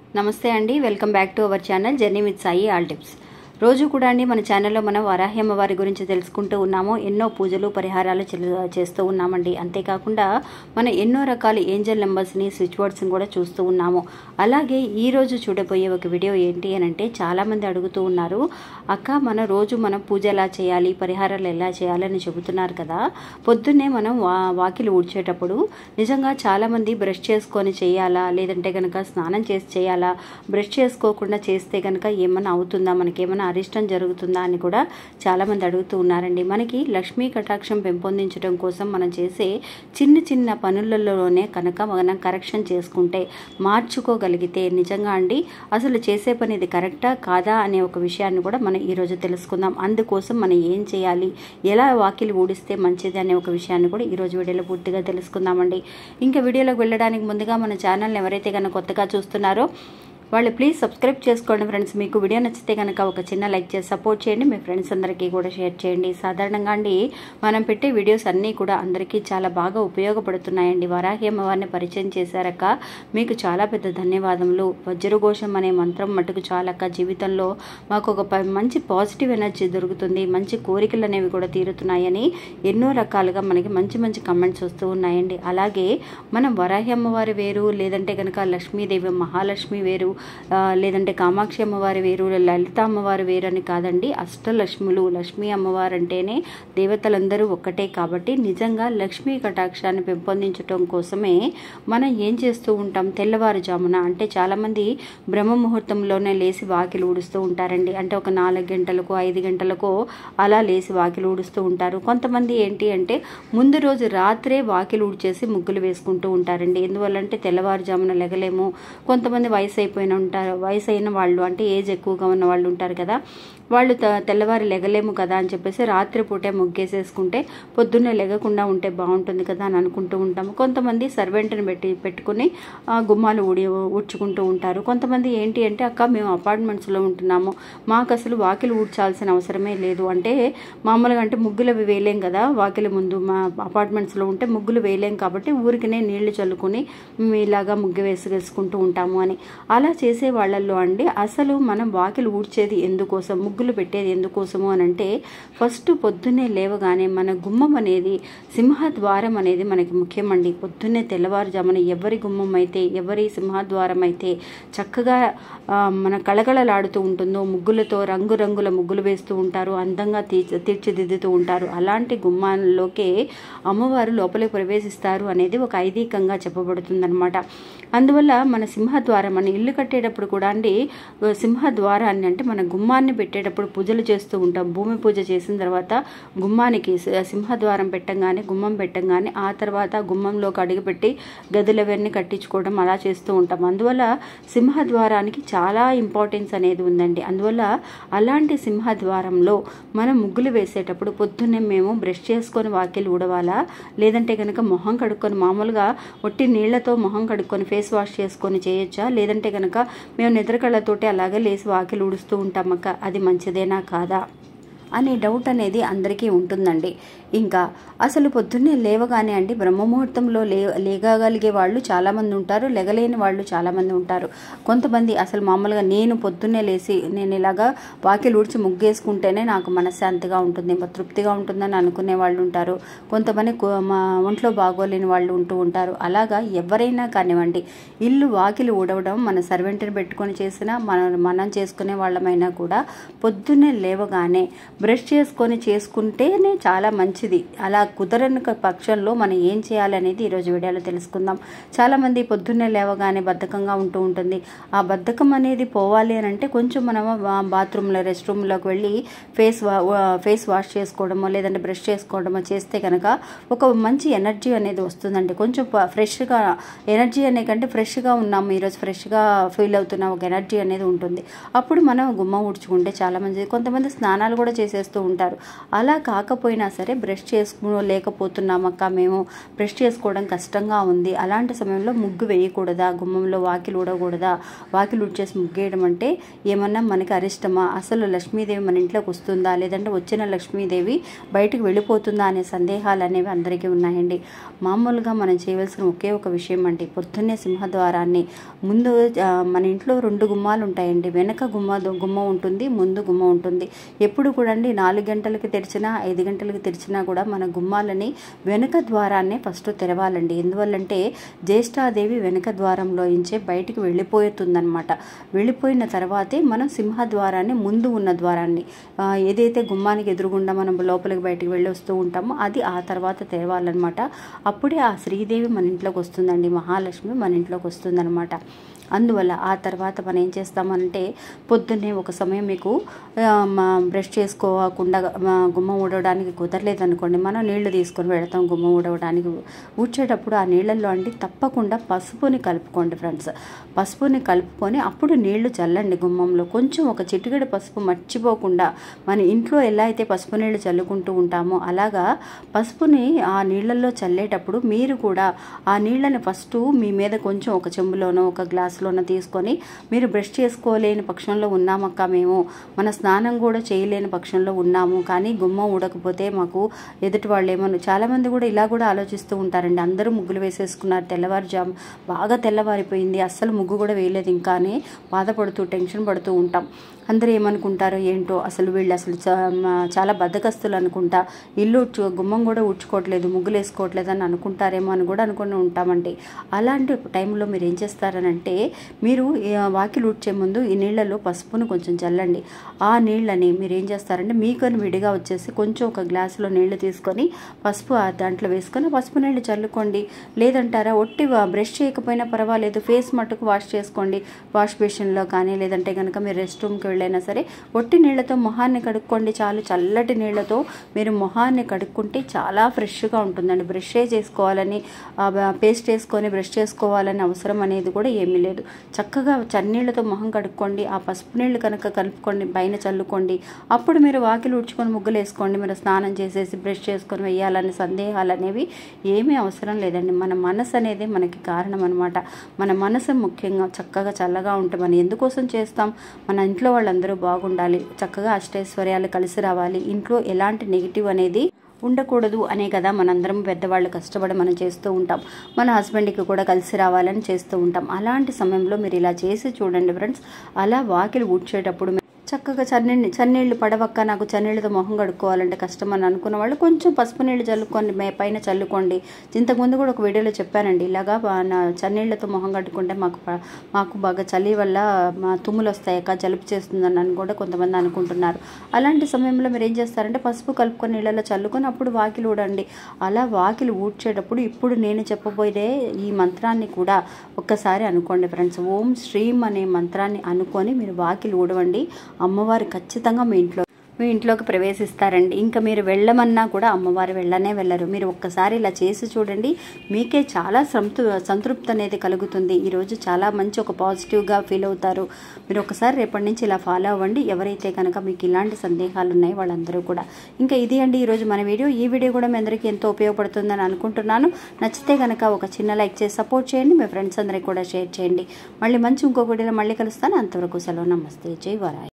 నమస్తే అండి welcome back to our channel journey with Sai all tips రోజు కూడా అండి మన ఛానల్లో మనం వరాహి అమ్మవారి గురించి తెలుసుకుంటూ ఉన్నాము ఎన్నో పూజలు పరిహారాలు చెల్- చేస్తూ ఉన్నామండి అంతేకాకుండా మనం ఎన్నో రకాల ఏంజల్ నెంబర్స్ని స్విచ్ వర్డ్స్ని కూడా చూస్తూ ఉన్నాము అలాగే ఈ రోజు చూడబోయే ఒక వీడియో ఏంటి అని అంటే చాలామంది అడుగుతూ ఉన్నారు అక్క మన రోజు మనం పూజ ఎలా చేయాలి పరిహారాలు ఎలా చేయాలని చెబుతున్నారు కదా పొద్దున్నే మనం వా వాకిలి ఊడ్చేటప్పుడు నిజంగా చాలామంది బ్రష్ చేసుకొని చేయాలా లేదంటే కనుక స్నానం చేసి చేయాలా బ్రష్ చేసుకోకుండా చేస్తే కనుక ఏమైనా అవుతుందా మనకేమైనా అరిష్టం జరుగుతుందా అని కూడా చాలామంది అడుగుతూ ఉన్నారండి మనకి లక్ష్మీ కటాక్షం పెంపొందించడం కోసం మనం చేసే చిన్న చిన్న పనులలోనే కనుక మనం కరెక్షన్ చేసుకుంటే మార్చుకోగలిగితే నిజంగా అండి అసలు చేసే పని ఇది కరెక్టా కాదా అనే ఒక విషయాన్ని కూడా మనం ఈరోజు తెలుసుకుందాం అందుకోసం మనం ఏం చేయాలి ఎలా వాకిలి ఊడిస్తే మంచిది అనే ఒక విషయాన్ని కూడా ఈరోజు వీడియోలో పూర్తిగా తెలుసుకుందామండి ఇంకా వీడియోలోకి వెళ్ళడానికి ముందుగా మన ఛానల్ని ఎవరైతే కనుక కొత్తగా చూస్తున్నారో వాళ్ళు ప్లీజ్ సబ్స్క్రైబ్ చేసుకోండి ఫ్రెండ్స్ మీకు వీడియో నచ్చితే కనుక ఒక చిన్న లైక్ చేసి సపోర్ట్ చేయండి మీ ఫ్రెండ్స్ అందరికీ కూడా షేర్ చేయండి సాధారణంగా అండి మనం పెట్టే వీడియోస్ అన్నీ కూడా అందరికీ చాలా బాగా ఉపయోగపడుతున్నాయండి వరాహి అమ్మవారిని పరిచయం చేశారక్క మీకు చాలా పెద్ద ధన్యవాదములు వజ్రఘోషం అనే మంత్రం మటుకు చాలక్క జీవితంలో మాకు ఒక ప- మంచి పాజిటివ్ ఎనర్జీ దొరుకుతుంది మంచి కోరికలు అనేవి కూడా తీరుతున్నాయని ఎన్నో రకాలుగా మనకి మంచి మంచి కమెంట్స్ వస్తూ ఉన్నాయండి అలాగే మనం వరాహి అమ్మవారి వేరు లేదంటే కనుక లక్ష్మీదేవి మహాలక్ష్మి వేరు ఆ, లేదంటే కామాక్షి అమ్మవారి వేరు లలిత అమ్మవారి వేరు అని కాదండి అష్టలక్ష్ములు లక్ష్మీ అమ్మవారు అంటేనే దేవతలందరూ ఒక్కటే కాబట్టి నిజంగా లక్ష్మీ కటాక్షాన్ని పెంపొందించడం కోసమే మనం ఏం చేస్తూ ఉంటాం తెల్లవారుజామున అంటే చాలామంది బ్రహ్మ ముహూర్తంలోనే లేచి వాకిలు ఊడుస్తూ ఉంటారండి అంటే ఒక నాలుగు గంటలకు ఐదు గంటలకు అలా లేచి వాకిలు ఊడుస్తూ ఉంటారు కొంతమంది ఏంటి అంటే ముందు రోజు రాత్రే వాకిలు ఊడ్చేసి ముగ్గులు వేసుకుంటూ ఉంటారండి ఎందువల్లంటే తెల్లవారుజామున లెగలేము కొంతమంది వయసు అయిపోయిన ఉంటారు వయసు అయిన వాళ్ళు అంటే ఏజ్ ఎక్కువగా ఉన్న వాళ్ళు ఉంటారు కదా వాళ్ళు త- తెల్లవారి లెగలేము కదా అని చెప్పేసి రాత్రిపూటే ముగ్గేసేసుకుంటే పొద్దున్నే లెగకుండా ఉంటే బాగుంటుంది కదా అని అనుకుంటూ ఉంటాము కొంతమంది సర్వెంట్ని పెట్టి పెట్టుకుని ఆ, గుమ్మాలు ఊడి ఊడ్చుకుంటూ ఉంటారు కొంతమంది ఏంటి అంటే అక్క మేము అపార్ట్మెంట్స్లో ఉంటున్నాము మాకు అసలు వాకిలు ఊడ్చాల్సిన అవసరమే లేదు అంటే మామూలుగా అంటే ముగ్గులు అవి వేయలేం కదా వాకిలి ముందు మా అపార్ట్మెంట్స్లో ఉంటే ముగ్గులు వేయలేం కాబట్టి ఊరికనే నీళ్లు చల్లుకొని మేము ఇలాగా ముగ్గు వేసి వేసుకుంటూ ఉంటాము అని అలా చేసే వాళ్ళల్లో అండి అసలు మనం వాకిలు ఊడ్చేది ఎందుకోసం ముగ్గులు పెట్టేది ఎందుకోసము అని అంటే ఫస్ట్ పొద్దున్నే లేవగానే మన గుమ్మం అనేది సింహద్వారం అనేది మనకి ముఖ్యమండి పొద్దున్నే తెల్లవారుజామున ఎవరి గుమ్మం అయితే ఎవరి సింహద్వారం అయితే చక్కగా ఆ, మన కళకళలాడుతూ ఉంటుందో ముగ్గులతో రంగురంగుల ముగ్గులు వేస్తూ ఉంటారు అందంగా తీర్చి తీర్చిదిద్దుతూ ఉంటారు అలాంటి గుమ్మాల్లోకే అమ్మవారు లోపలికి ప్రవేశిస్తారు అనేది ఒక ఐదీకంగా చెప్పబడుతుందన్నమాట అందువల్ల మన సింహద్వారం మన ఇల్లు కట్టేటప్పుడు కూడా అండి సింహద్వారాన్ని అంటే మన గుమ్మాన్ని పెట్టేటప్పుడు పూజలు చేస్తూ ఉంటాం భూమి పూజ చేసిన తర్వాత గుమ్మానికి స- సింహద్వారం పెట్టంగానే గుమ్మం పెట్టంగానే ఆ తర్వాత గుమ్మంలోకి అడుగుపెట్టి గదులవన్నీ కట్టించుకోవడం అలా చేస్తూ ఉంటాం అందువల్ల సింహద్వారానికి చాలా ఇంపార్టెన్స్ అనేది ఉందండి అందువల్ల అలాంటి సింహద్వారంలో మనం ముగ్గులు వేసేటప్పుడు పొద్దున్నే మేము బ్రష్ చేసుకొని వాకిలు ఊడవాలా లేదంటే కనుక మొహం కడుక్కొని మామూలుగా ఒట్టి నీళ్లతో మొహం కడుక్కొని ఫేస్ వాష్ చేసుకొని చేయొచ్చా లేదంటే కనుక మేము నిద్రకళ్ళతోటి అలాగే లేసి వాకిలు ఊడుస్తూ ఉంటామక్క అది మంచిదేనా కాదా అనే డౌట్ అనేది అందరికీ ఉంటుందండి ఇంకా అసలు పొద్దున్నే లేవగానే అండి బ్రహ్మముహూర్తంలో లే లేగగలిగే వాళ్ళు చాలామంది ఉంటారు లెగలేని వాళ్ళు చాలామంది ఉంటారు కొంతమంది అసలు మామూలుగా నేను పొద్దున్నే లేచి నేను ఇలాగా వాకిలు ఊడ్చి ముగ్గేసుకుంటేనే నాకు మనశ్శాంతిగా ఉంటుంది మా తృప్తిగా ఉంటుందని అనుకునే వాళ్ళు ఉంటారు కొంతమంది కో- మా ఒంట్లో బాగోలేని వాళ్ళు ఉంటూ ఉంటారు అలాగా ఎవరైనా కానివ్వండి ఇల్లు వాకిలి ఊడవడం మన సర్వెంట్ని పెట్టుకొని చేసినా మన మనం చేసుకునే వాళ్ళమైనా కూడా పొద్దున్నే లేవగానే బ్రష్ చేసుకొని చేసుకుంటేనే చాలా మంచిది అలా కుదరని పక్షంలో మనం ఏం చేయాలనేది ఈరోజు వీడియోలో తెలుసుకుందాం చాలామంది పొద్దున్నే లేవగానే బద్ధకంగా ఉంటూ ఉంటుంది ఆ బద్ధకం అనేది పోవాలి అని అంటే కొంచెం మనం బాత్రూంలో రెస్ట్ రూమ్లోకి వెళ్ళి ఫేస్ వా ఫేస్ వాష్ చేసుకోవడమో లేదంటే బ్రష్ చేసుకోవడమో చేస్తే కనుక ఒక మంచి ఎనర్జీ అనేది వస్తుందండి కొంచెం ప- ఫ్రెష్గా ఎనర్జీ అనే కంటే ఫ్రెష్గా ఉన్నాము ఈరోజు ఫ్రెష్గా ఫీల్ అవుతున్న ఒక ఎనర్జీ అనేది ఉంటుంది అప్పుడు మనం గుమ్మ ఊడ్చుకుంటే చాలా మంచిది కొంతమంది స్నానాలు కూడా చేసి వేసేస్తూ ఉంటారు అలా కాకపోయినా సరే బ్రష్ చేసుకోలేకపోతున్నామక్క మేము బ్రష్ చేసుకోవడం కష్టంగా ఉంది అలాంటి సమయంలో ముగ్గు వేయకూడదా గుమ్మంలో వాకిలు ఊడకూడదా వాకిలు ఉడ్చేసి ముగ్గేయడం అంటే ఏమన్నా మనకి అరిష్టమా అసలు లక్ష్మీదేవి మన ఇంట్లోకి వస్తుందా లేదంటే వచ్చిన లక్ష్మీదేవి బయటకు వెళ్ళిపోతుందా అనే సందేహాలు అనేవి అందరికీ ఉన్నాయండి మామూలుగా మనం చేయవలసిన ఒకే ఒక విషయం అండి పొద్దున్నే సింహద్వారాన్ని ముందు ఆ, మన ఇంట్లో రెండు గుమ్మాలు ఉంటాయండి వెనక గుమ్మ గుమ్మ ఉంటుంది ముందు గుమ్మ ఉంటుంది ఎప్పుడు కూడా అండి నాలుగు గంటలకి తెరిచినా ఐదు గంటలకి తెరిచినా కూడా మన గుమ్మాలని వెనక ద్వారాన్నే ఫస్ట్ తెరవాలండి ఎందువల్లంటే జ్యేష్ఠాదేవి వెనక ద్వారంలో ఇంచే బయటికి వెళ్ళిపోతుందన్నమాట వెళ్ళిపోయిన తర్వాతే మనం సింహద్వారాన్ని ముందు ఉన్న ద్వారాన్ని ఆ, ఏదైతే గుమ్మానికి ఎదురుగుండా మనం లోపలికి బయటికి వెళ్ళి వస్తూ ఉంటామో అది ఆ తర్వాత తెరవాలన్నమాట అప్పుడే ఆ శ్రీదేవి మన ఇంట్లోకి వస్తుందండి మహాలక్ష్మి మన ఇంట్లోకి వస్తుందన్నమాట అందువల్ల ఆ తర్వాత మనం ఏం చేస్తామంటే పొద్దున్నే ఒక సమయం మీకు ఆ, మా బ్రష్ చేసుకోకుండా మా గుమ్మ ఊడవడానికి కుదరలేదు అనుకోండి మనం నీళ్లు తీసుకొని వెళతాం గుమ్మ ఊడవడానికి ఊడ్చేటప్పుడు ఆ నీళ్ళల్లో అండి తప్పకుండా పసుపుని కలుపుకోండి ఫ్రెండ్స్ పసుపుని కలుపుకొని అప్పుడు నీళ్లు చల్లండి గుమ్మంలో కొంచెం ఒక చిటికెడు పసుపు మర్చిపోకుండా మన ఇంట్లో ఎలా అయితే పసుపు నీళ్లు చల్లుకుంటూ ఉంటామో అలాగా పసుపుని ఆ నీళ్ళల్లో చల్లేటప్పుడు మీరు కూడా ఆ నీళ్ళని ఫస్ట్ మీ మీద కొంచెం ఒక చెంబులోనో ఒక గ్లాసులోనో తీసుకొని మీరు బ్రష్ చేసుకోలేని పక్షంలో ఉన్నామక్క మేము మన స్నానం కూడా చేయలేని పక్షంలో ఉన్నాము కానీ గుమ్మ ఊడకపోతే మాకు ఎదుటి వాళ్ళు ఏమో చాలామంది కూడా ఇలా కూడా ఆలోచిస్తూ ఉంటారండి అందరూ ముగ్గులు వేసేసుకున్నారు తెల్లవారుజాము బాగా తెల్లవారిపోయింది అస్సలు ముగ్గు కూడా వేయలేదు ఇంకా అని బాధపడుతూ టెన్షన్ పడుతూ ఉంటాం అందరూ ఏమనుకుంటారో ఏంటో అసలు వీళ్ళు అసలు చా- మా- చాలా బద్దకస్తులు అనుకుంటా ఇల్లు ఉడ్చు గుమ్మం కూడా ఉడ్చుకోవట్లేదు ముగ్గులు వేసుకోవట్లేదు అని అనుకుంటారేమో అని కూడా అనుకుని ఉంటామండి అలాంటి టైంలో మీరు ఏం చేస్తారనంటే మీరు ఈ వాకిలు ఉడ్చే ముందు ఈ నీళ్ళలో పసుపును కొంచెం చల్లండి ఆ నీళ్ళని మీరు ఏం చేస్తారంటే మీకని విడిగా వచ్చేసి కొంచెం ఒక గ్లాసులో నీళ్లు తీసుకొని పసుపు ఆ దాంట్లో వేసుకొని పసుపు నీళ్ళు చల్లుకోండి లేదంటారా ఒట్టి వా- బ్రష్ చేయకపోయినా పర్వాలేదు ఫేస్ మట్టుకు వాష్ చేసుకోండి వాష్ బేసిన్లో కానీ లేదంటే కనుక మీరు రెస్ట్ రూమ్కి వెళ్ళైనా సరే ఒట్టి నీళ్ళతో మొహాన్ని కడుక్కోండి చాలు చల్లటి నీళ్ళతో మీరు మొహాన్ని కడుక్కుంటే చాలా ఫ్రెష్గా ఉంటుందండి బ్రష్ చేసుకోవాలని ఆ, బ- పేస్ట్ వేసుకొని బ్రష్ చేసుకోవాలని అవసరం అనేది కూడా ఏమీ లేదు చక్కగా చన్నీళ్ళతో మొహం కడుక్కోండి ఆ పసుపు నీళ్ళు కనుక కలుపుకోండి పైన చల్లుకోండి అప్పుడు మీరు వాకిలు ఉడ్చుకొని ముగ్గులు వేసుకోండి మీరు స్నానం చేసేసి బ్రష్ చేసుకొని వేయాలనే సందేహాలు అనేవి ఏమీ అవసరం లేదండి మన మనసు అనేది మనకి కారణం అనమాట మన మనసు ముఖ్యంగా చక్కగా చల్లగా ఉంటే మనం ఎందుకోసం చేస్తాం మన ఇంట్లో వాళ్ళందరూ బాగుండాలి చక్కగా అష్టైశ్వర్యాలు కలిసి రావాలి ఇంట్లో ఎలాంటి నెగిటివ్ అనేది ఉండకూడదు అనే కదా మనందరం పెద్దవాళ్ళు కష్టపడి మనం చేస్తూ ఉంటాం మన హస్బెండ్కి కూడా కలిసి రావాలని చేస్తూ ఉంటాం అలాంటి సమయంలో మీరు ఇలా చేసి చూడండి ఫ్రెండ్స్ అలా వాకిలి ఊడ్చేటప్పుడు చక్కగా చన్నీళ్ళు చన్నీళ్ళు పడవక్క నాకు చన్నీళ్ళతో మొహం కడుక్కోవాలంటే కష్టం అని అనుకున్న వాళ్ళు కొంచెం పసుపు నీళ్ళు చల్లుకోండి మే పైన చల్లుకోండి ఇంతకుముందు కూడా ఒక వీడియోలో చెప్పానండి ఇలాగా బా- నా చన్నీళ్ళతో మొహం కట్టుకుంటే మాకు ప- మాకు బాగా చలి వల్ల మా తుమ్ములు వస్తాయక్క జలుబు చేస్తుందని అని కూడా కొంతమంది అనుకుంటున్నారు అలాంటి సమయంలో మీరు ఏం చేస్తారంటే పసుపు కలుపుకొని నీళ్ళలో చల్లుకొని అప్పుడు వాకిలు ఊడండి అలా వాకిలు ఊడ్చేటప్పుడు ఇప్పుడు నేను చెప్పబోయే ఈ మంత్రాన్ని కూడా ఒక్కసారి అనుకోండి ఫ్రెండ్స్ ఓం శ్రీం అనే మంత్రాన్ని అనుకొని మీరు వాకిలు ఊడవండి అమ్మవారు ఖచ్చితంగా మీ ఇంట్లో మీ ఇంట్లోకి ప్రవేశిస్తారండి ఇంకా మీరు వెళ్ళమన్నా కూడా అమ్మవారు వెళ్ళనే వెళ్ళరు మీరు ఒక్కసారి ఇలా చేసి చూడండి మీకే చాలా సంతృ సంతృప్తి అనేది కలుగుతుంది ఈరోజు చాలా మంచి ఒక పాజిటివ్గా ఫీల్ అవుతారు మీరు ఒకసారి రేపటి నుంచి ఇలా ఫాలో అవ్వండి ఎవరైతే కనుక మీకు ఇలాంటి సందేహాలు ఉన్నాయో వాళ్ళందరూ కూడా ఇంకా ఇది అండి ఈరోజు మన వీడియో ఈ వీడియో కూడా మీ అందరికీ ఎంతో ఉపయోగపడుతుందని అనుకుంటున్నాను నచ్చితే కనుక ఒక చిన్న లైక్ చేసి సపోర్ట్ చేయండి మీ ఫ్రెండ్స్ అందరికి కూడా షేర్ చేయండి మళ్ళీ మంచి ఇంకో వీడియోలో మళ్ళీ కలుస్తాను అంతవరకు సెలవు నమస్తే జై వరాయ్